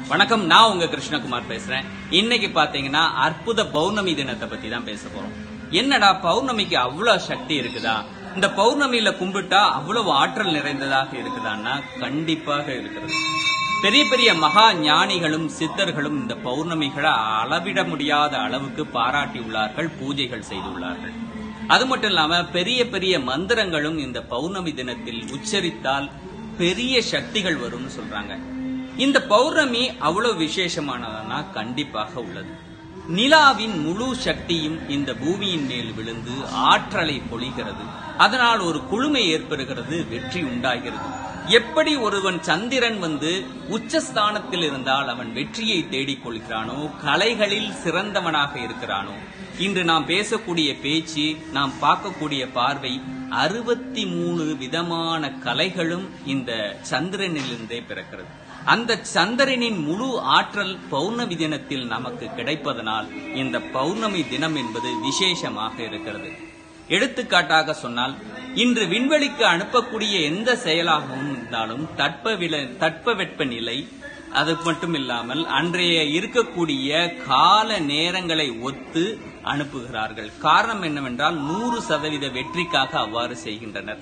வணக்கம் நான் உங்க கிருஷ்ணகுமார் பேசுறேன் இன்னைக்கு பாத்தீங்கன்னா அற்புத பௌர்ணமி தினத்தை பத்தி தான் பேச போறோம் என்னடா பௌர்ணமிக்கு அவ்வளவு சக்தி இருக்குதா இந்த பௌர்ணமியில கும்பிட்டா அவ்வளவு ஆற்றல் நிறைந்ததாக இருக்குதான்னா கண்டிப்பாக இருக்கிறது பெரிய பெரிய மகா ஞானிகளும் சித்தர்களும் இந்த பௌர்ணமிகளை அளவிட முடியாத அளவுக்கு பாராட்டியுள்ளார்கள் பூஜைகள் செய்துள்ளார்கள் அது மட்டும் இல்லாம பெரிய பெரிய மந்திரங்களும் இந்த பௌர்ணமி தினத்தில் உச்சரித்தால் பெரிய சக்திகள் வரும்னு சொல்றாங்க இந்த பௌர்ணமி அவ்வளவு விசேஷமானதுன்னா கண்டிப்பாக உள்ளது நிலாவின் முழு சக்தியும் இந்த பூமியின் மேல் விழுந்து ஆற்றலை பொழிகிறது அதனால் ஒரு குளுமை ஏற்படுகிறது வெற்றி உண்டாகிறது எப்படி ஒருவன் சந்திரன் வந்து உச்சஸ்தானத்தில் இருந்தால் அவன் வெற்றியை தேடிக் கொள்கிறானோ கலைகளில் சிறந்தவனாக இருக்கிறானோ இன்று நாம் பேசக்கூடிய பேச்சு நாம் பார்க்கக்கூடிய பார்வை அறுபத்தி மூணு விதமான கலைகளும் இந்த சந்திரனிலிருந்தே பிறக்கிறது அந்த சந்திரனின் முழு ஆற்றல் பௌர்ணமி தினத்தில் நமக்கு கிடைப்பதனால் இந்த பௌர்ணமி தினம் என்பது விசேஷமாக இருக்கிறது எடுத்துக்காட்டாக சொன்னால் இன்று விண்வெளிக்கு அனுப்பக்கூடிய எந்த செயலாகவும் இருந்தாலும் தட்பவில தட்பவெட்ப நிலை அது மட்டும் இல்லாமல் அன்றைய இருக்கக்கூடிய கால நேரங்களை ஒத்து அனுப்புகிறார்கள் காரணம் என்னவென்றால் நூறு சதவீத வெற்றிக்காக அவ்வாறு செய்கின்றனர்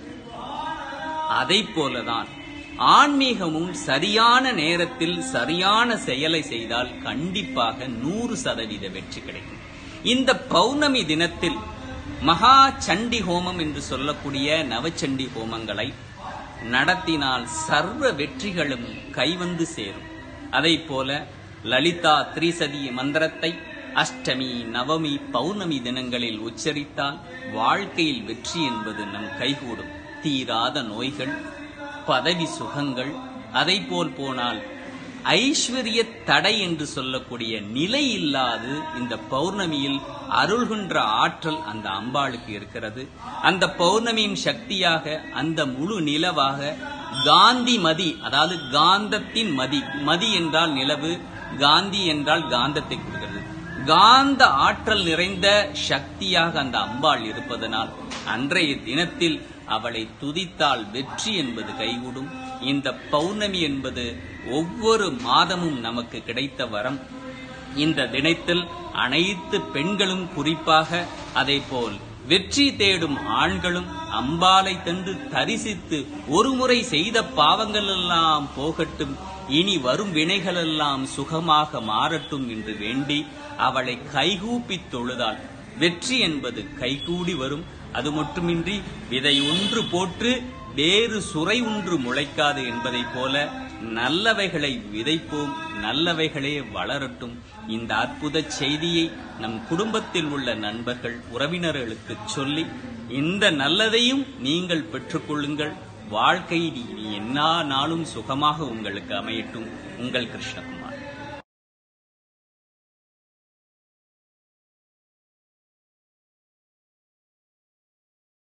அதை போலதான் ஆன்மீகமும் சரியான நேரத்தில் சரியான செயலை செய்தால் கண்டிப்பாக நூறு சதவீத வெற்றி கிடைக்கும் இந்த பௌர்ணமி தினத்தில் மகா சண்டி ஹோமம் என்று சொல்லக்கூடிய நவச்சண்டி ஹோமங்களை நடத்தினால் சர்வ வெற்றிகளும் கைவந்து சேரும் அதை போல லலிதா திரிசதி மந்திரத்தை அஷ்டமி நவமி பௌர்ணமி தினங்களில் உச்சரித்தால் வாழ்க்கையில் வெற்றி என்பது நம் கைகூடும் தீராத நோய்கள் பதவி சுகங்கள் அதை போல் போனால் ஐஸ்வர்ய தடை என்று சொல்லக்கூடிய நிலை இல்லாது இந்த பௌர்ணமியில் அருள்கின்ற ஆற்றல் அந்த அம்பாளுக்கு இருக்கிறது அந்த பௌர்ணமியின் சக்தியாக அந்த முழு நிலவாக காந்தி மதி அதாவது காந்தத்தின் மதி மதி என்றால் நிலவு காந்தி என்றால் காந்தத்தை கொடுக்கிறது காந்த ஆற்றல் நிறைந்த சக்தியாக அந்த அம்பாள் இருப்பதனால் அன்றைய தினத்தில் அவளை துதித்தால் வெற்றி என்பது கைகூடும் இந்த பௌர்ணமி என்பது ஒவ்வொரு மாதமும் நமக்கு கிடைத்த வரம் இந்த தினத்தில் அனைத்து பெண்களும் குறிப்பாக அதை போல் வெற்றி தேடும் ஆண்களும் அம்பாலை தந்து தரிசித்து ஒருமுறை செய்த பாவங்கள் எல்லாம் போகட்டும் இனி வரும் வினைகளெல்லாம் சுகமாக மாறட்டும் என்று வேண்டி அவளை கைகூப்பித் தொழுதால் வெற்றி என்பது கைகூடி வரும் அது மட்டுமின்றி விதை ஒன்று போற்று வேறு சுரை ஒன்று முளைக்காது என்பதைப் போல நல்லவைகளை விதைப்போம் நல்லவைகளே வளரட்டும் இந்த அற்புத செய்தியை நம் குடும்பத்தில் உள்ள நண்பர்கள் உறவினர்களுக்கு சொல்லி இந்த நல்லதையும் நீங்கள் பெற்றுக்கொள்ளுங்கள் வாழ்க்கை எல்லா நாளும் சுகமாக உங்களுக்கு அமையட்டும் உங்கள் கிருஷ்ணகுமார்